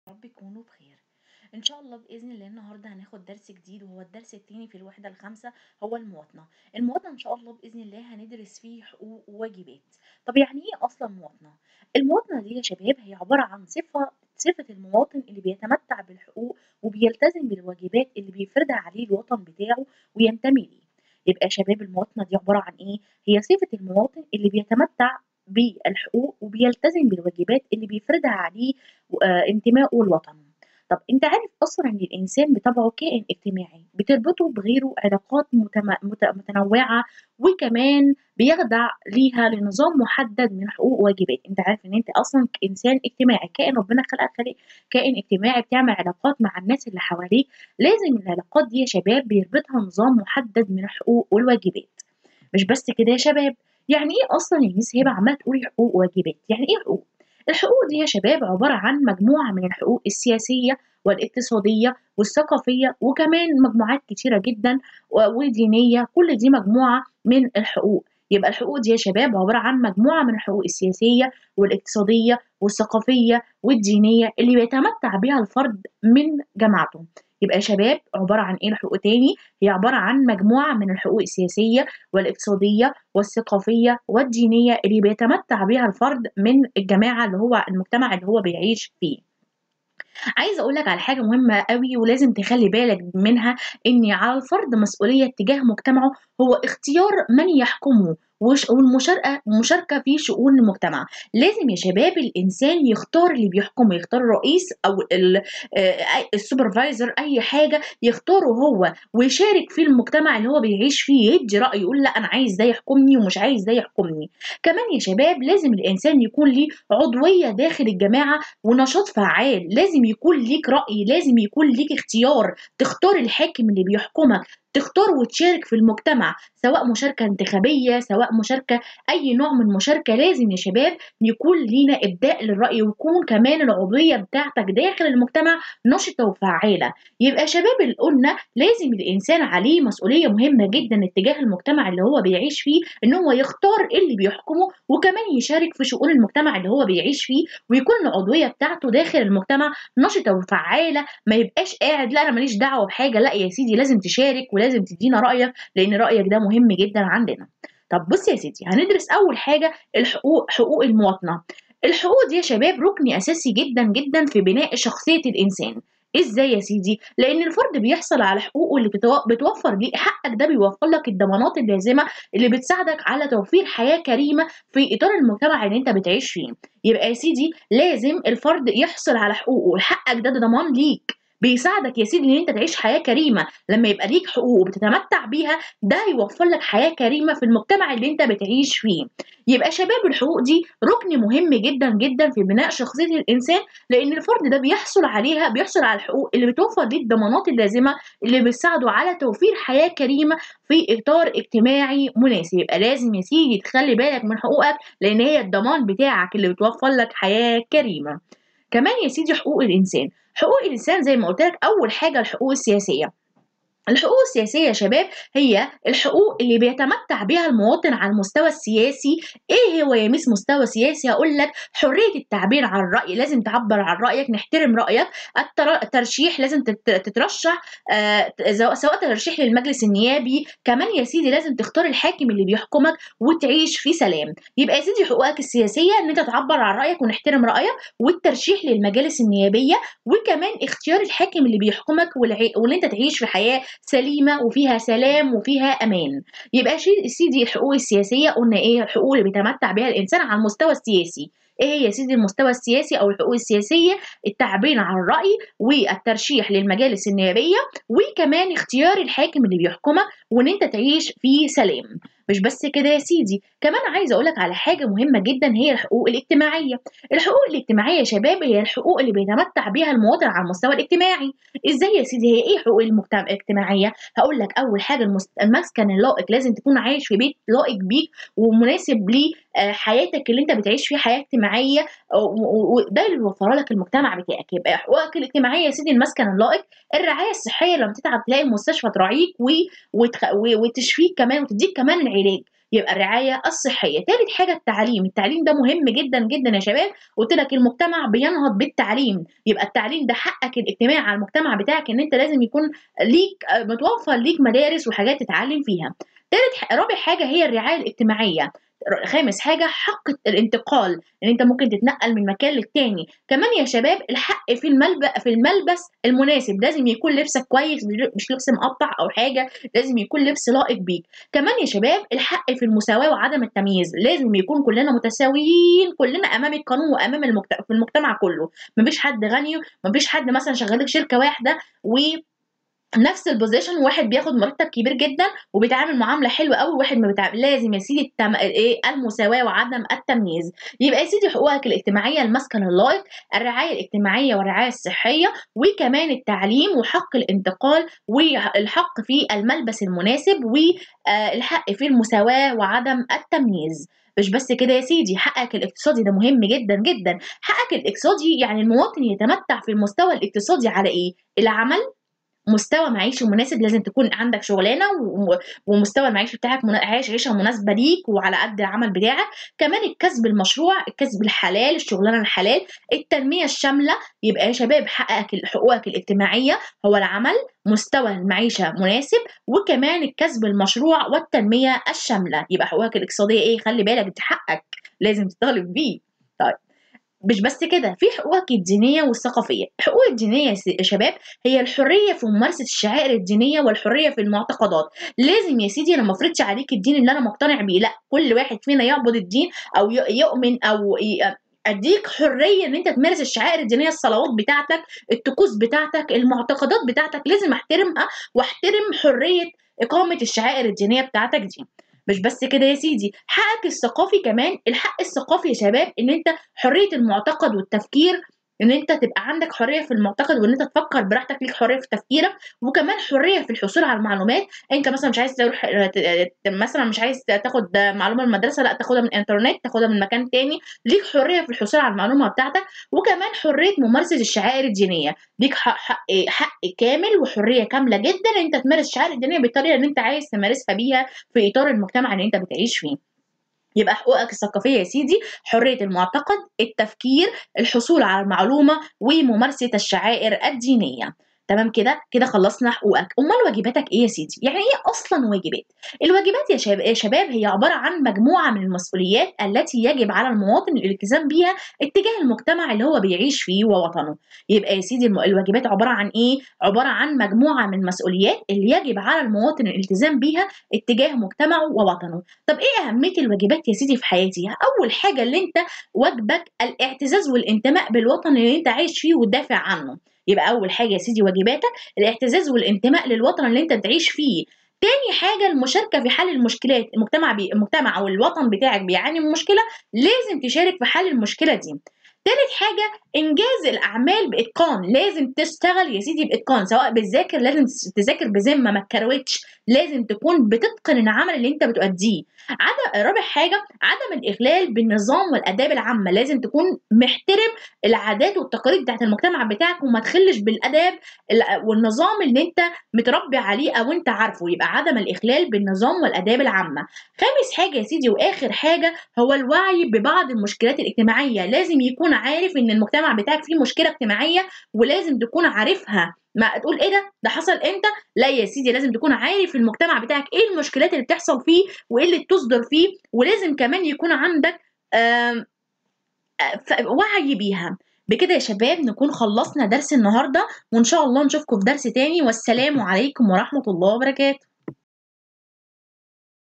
رب يكونوا بخير ان شاء الله باذن الله النهارده هناخد درس جديد وهو الدرس التاني في الوحده الخامسه هو المواطنه المواطنه ان شاء الله باذن الله هندرس فيه حقوق وواجبات طب يعني ايه اصلا مواطنه المواطنه دي يا شباب هي عباره عن صفه صفه المواطن اللي بيتمتع بالحقوق وبيلتزم بالواجبات اللي بيفرضها عليه الوطن بتاعه وينتمي ليه يبقى يا شباب المواطنه دي عباره عن ايه هي صفه المواطن اللي بيتمتع بالحقوق وبيلتزم بالواجبات اللي بيفرضها عليه آه، انتمائه لوطنه طب انت عارف اصلا ان الانسان بطبعه كائن اجتماعي بتربطه بغيره علاقات متم... مت... متنوعه وكمان بيخضع ليها لنظام محدد من حقوق وواجبات انت عارف ان انت اصلا انسان اجتماعي كائن ربنا خلقك خلق كائن اجتماعي بتعمل علاقات مع الناس اللي حواليك لازم العلاقات دي يا شباب بيربطها نظام محدد من الحقوق والواجبات مش بس كده يا شباب يعني ايه اصلا يا ميس هبه عماله تقولي حقوق وواجبات يعني ايه حقوق الحقوق دي يا شباب عبارة عن مجموعة من الحقوق السياسية والاقتصادية والثقافية وكمان مجموعات كتيرة جدا و- ودينية كل دي مجموعة من الحقوق يبقى الحقوق دي يا شباب عبارة عن مجموعة من الحقوق السياسية والاقتصادية والثقافية والدينية اللي بيتمتع بها الفرد من جماعته يبقى يا شباب عبارة عن ايه الحقوق تاني هي عبارة عن مجموعة من الحقوق السياسية والاقتصادية والثقافية والدينية اللي بيتمتع بها الفرد من الجماعة اللي هو المجتمع اللي هو بيعيش فيه عايزه اقول لك على حاجه مهمه قوي ولازم تخلي بالك منها ان على الفرد مسؤوليه تجاه مجتمعه هو اختيار من يحكمه وش- والمشاركه المشاركه في شؤون المجتمع لازم يا شباب الانسان يختار اللي بيحكمه يختار الرئيس او ال- آه، أي- السوبرفايزر اي حاجه يختاره هو ويشارك في المجتمع اللي هو بيعيش فيه يدي رايه يقول لا انا عايز ده يحكمني ومش عايز ده يحكمني كمان يا شباب لازم الانسان يكون ليه عضويه داخل الجماعه ونشاط فعال لازم يكون ليك رأي لازم يكون ليك اختيار تختار الحاكم اللي بيحكمك تختار وتشارك في المجتمع سواء مشاركة انتخابية سواء مشاركة أي نوع من مشاركة لازم يا شباب يكون لينا إبداء للرأي ويكون كمان العضوية بتاعتك داخل المجتمع نشطة وفعالة يبقى يا شباب اللي قلنا لازم الإنسان عليه مسؤولية مهمة جدا اتجاه المجتمع اللي هو بيعيش فيه إن هو يختار اللي بيحكمه وكمان يشارك في شؤون المجتمع اللي هو بيعيش فيه ويكون العضوية بتاعته داخل المجتمع نشطة وفعالة ما يبقاش قاعد لا أنا ماليش دعوة بحاجة لا يا سيدي لازم تشارك ولازم تدينا رأيك لأن رأيك ده مهم جدا عندنا طب بص يا سيدي هندرس أول حاجة الحقوق حقوق المواطنة الحقوق دي يا شباب ركن أساسي جدا جدا في بناء شخصية الإنسان ازاي يا سيدي لان الفرد بيحصل على حقوقه اللي بتو- بتوفر ليه حقك ده بيوفر لك الضمانات اللازمه اللي بتساعدك على توفير حياه كريمه في اطار المجتمع اللي انت بتعيش فيه يبقى يا سيدي لازم الفرد يحصل على حقوقه حقك ده, ده ضمان ليك بيساعدك يا سيدي ان انت تعيش حياه كريمه لما يبقى ليك حقوق وبتتمتع بيها ده هيوفر لك حياه كريمه في المجتمع اللي انت بتعيش فيه يبقى شباب الحقوق دي ركن مهم جدا جدا في بناء شخصيه الانسان لان الفرد ده بيحصل عليها بيحصل على الحقوق اللي بتوفر ليه الضمانات اللازمه اللي بتساعده على توفير حياه كريمه في اطار اجتماعي مناسب يبقى لازم يا سيدي تخلي بالك من حقوقك لان هي الضمان بتاعك اللي بتوفر لك حياه كريمه كمان يا سيدي حقوق الانسان حقوق الانسان زي ما قلت لك اول حاجه الحقوق السياسيه الحقوق السياسية يا شباب هي الحقوق اللي بيتمتع بها المواطن على المستوى السياسي ايه هو يا ميس مستوى سياسي هقول لك حرية التعبير عن الرأي لازم تعبر عن رأيك نحترم رأيك التر- الترشيح لازم تت- تترشح آه، سواء سواء ترشيح للمجلس النيابي كمان يا سيدي لازم تختار الحاكم اللي بيحكمك وتعيش في سلام يبقى يا سيدي حقوقك السياسية ان انت تعبر عن رأيك ونحترم رأيك والترشيح للمجالس النيابية وكمان اختيار الحاكم اللي بيحكمك والعي... واللي انت تعيش في حياة سليمه وفيها سلام وفيها امان يبقى شيء سيدي الحقوق السياسيه قلنا ايه الحقوق اللي بيتمتع بها الانسان على المستوى السياسي ايه هي يا سيدي المستوى السياسي او الحقوق السياسيه التعبير عن الراي والترشيح للمجالس النيابيه وكمان اختيار الحاكم اللي بيحكمك وان انت تعيش في سلام مش بس كده يا سيدي كمان عايزه اقولك على حاجه مهمه جدا هي الحقوق الاجتماعيه الحقوق الاجتماعيه يا شباب هي الحقوق اللي بيتمتع بها المواطن على المستوى الاجتماعي ازاي يا سيدي هي ايه حقوق المجتمع الاجتماعيه هقول لك اول حاجه المس- المسكن اللائق لازم تكون عايش في بيت لائق بيك ومناسب لحياتك اللي انت بتعيش فيه حياه اجتماعيه و- و- وده اللي بيوفر لك المجتمع بتاعك يبقى حقوقك الاجتماعيه يا سيدي المسكن اللائق الرعايه الصحيه لما تتعب تلاقي المستشفى تراعيك و- وتخ... و- وتشفيك كمان وتديك كمان العلاج يبقى الرعاية الصحية. تالت حاجة التعليم، التعليم ده مهم جدًا، جدًا يا شباب، قُلت لك المجتمع بينهض بالتعليم، يبقى التعليم ده حقك الاجتماعي على المجتمع بتاعك إن أنت لازم يكون ليك آآ متوفّر ليك مدارس وحاجات تتعلّم فيها. تالت ح رابع حاجة هي الرعاية الاجتماعية. ر خامس حاجة حق الانتقال، إن أنت ممكن تتنقل من مكان للتاني. كمان يا شباب الحق في الملب في الملبس المناسب، لازم يكون لبسك كويس مش مش لبس مقطّع أو حاجة، لازم يكون لبس لائق بيك. كمان يا شباب الحق في المساواة وعدم التمييز، لازم يكون كلنا متساويين كلنا أمام القانون وأمام المجت في المجتمع كله، ما فيش حد غني، ما فيش حد مثلًا شغال لك شركة واحدة و نفس الposition وواحد بياخد مرتب كبير جدًا وبيتعامل معاملة حلوة أوي وواحد ما بيتع لازم يا سيدي التم الإيه، المساواة وعدم التمييز. يبقى يا سيدي حقوقك الاجتماعية المسكن اللائق، الرعاية الاجتماعية والرعاية الصحية، وكمان التعليم وحق الانتقال والحق في الملبس المناسب و آآ الحق في المساواة وعدم التمييز. مش بس كده يا سيدي، حقك الاقتصادي ده مهم جدًا، جدًا. حقك الاقتصادي يعني المواطن يتمتع في المستوى الاقتصادي على إيه؟ العمل، مستوى معيشي مناسب، لازم تكون عندك شغلانة و ومستوى المعيشي بتاعك منا عايش عيشة مناسبة ليك وعلى قد العمل بتاعك. كمان الكسب المشروع، الكسب الحلال، الشغلانة الحلال، التنمية الشاملة. يبقى يا شباب حقك ال حقوقك الاجتماعية هو العمل، مستوى المعيشة مناسب، وكمان الكسب المشروع والتنمية الشاملة. يبقى حقوقك الاقتصادية إيه، خلّي بالك ده حقك، لازم تطالب بيه. طيب مش بس كده، في حقوقك الدينية والثقافية. الحقوق الدينية يا س يا شباب هي الحرية في ممارسة الشعائر الدينية والحرية في المعتقدات. لازم يا سيدي أنا ما افرضش عليك الدين اللي أنا مقتنع بيه، لأ، كل واحد فينا يعبد الدين أو ي يؤمن أو ي أدّيك حرية إن أنت تمارس الشعائر الدينية، الصلوات بتاعتك، الطقوس بتاعتك، المعتقدات بتاعتك، لازم أحترمها واحترم حرية إقامة الشعائر الدينية بتاعتك دي. مش بس كده يا سيدي، حقك الثقافي كمان، الحق الثقافي يا شباب إن أنت حرية المعتقد والتفكير، إن أنت تبقى عندك حرية في المعتقد وإن أنت تفكّر براحتك، ليك حرية في تفكيرك، وكمان حرية في الحصول على المعلومات. أنت مثلًا مش عايز تروح ت مثلًا مش عايز تاخد معلومة من المدرسة، لأ تاخدها من الإنترنت، تاخدها من مكان تاني، ليك حرية في الحصول على المعلومة بتاعتك، وكمان حرية ممارسة الشعائر الدينية. ليك ح حق حق كامل وحرية كاملة جدًا إن أنت تمارس الشعائر الدينية بالطريقة اللي أنت عايز تمارسها بيها في إطار المجتمع اللي أنت بتعيش فيه. يبقى حقوقك الثقافية يا سيدي حرية المعتقد، التفكير، الحصول على المعلومة، وممارسة الشعائر الدينية. تمام كده؟ كده خلّصنا حقوقك. أُمّال واجباتك إيه يا سيدي؟ يعني إيه أصلًا واجبات؟ الواجبات يا شب يا شباب هي عبارة عن مجموعة من المسؤوليات التي يجب على المواطن الالتزام بيها اتجاه المجتمع اللي هو بيعيش فيه ووطنه. يبقى يا سيدي الم الواجبات عبارة عن إيه؟ عبارة عن مجموعة من المسؤوليات اللي يجب على المواطن الالتزام بيها اتجاه مجتمعه ووطنه. طب إيه أهمية الواجبات يا سيدي في حياتي؟ أول حاجة اللي أنت واجبك الاعتزاز والانتماء بالوطن اللي أنت عايش فيه وتدافع عنه. يبقى أول حاجة يا سيدي واجباتك الاعتزاز والانتماء للوطن اللي أنت بتعيش فيه. تاني حاجة المشاركة في حل المشكلات، المجتمع بي المجتمع أو الوطن بتاعك بيعاني من مشكلة، لازم تشارك في حل المشكلة دي. تالت حاجة إنجاز الأعمال بإتقان، لازم تشتغل يا سيدي بإتقان، سواء بتذاكر لازم تس تذاكر بذمة ما تكروتش، لازم تكون بتتقن العمل اللي أنت بتؤديه. عد رابع حاجة عدم الإخلال بالنظام والآداب العامة، لازم تكون محترم العادات والتقاليد بتاعة المجتمع بتاعك وما تخلّش بالآداب ال والنظام اللي أنت متربي عليه أو أنت عارفه، يبقى عدم الإخلال بالنظام والآداب العامة. خامس حاجة يا سيدي وآخر حاجة هو الوعي ببعض المشكلات الاجتماعية، لازم يكون عارف إن المجتمع بتاعك فيه مشكلة اجتماعية ولازم تكون عارفها، ما تقول إيه ده؟ ده حصل إمتى؟ لأ يا سيدي لازم تكون عارف المجتمع بتاعك إيه المشكلات اللي بتحصل فيه وإيه اللي بتصدر فيه، ولازم كمان يكون عندك آمم أ ف وعي بيها. بكده يا شباب نكون خلّصنا درس النهارده، وإن شاء الله نشوفكم في درس تاني، والسلام عليكم ورحمة الله وبركاته.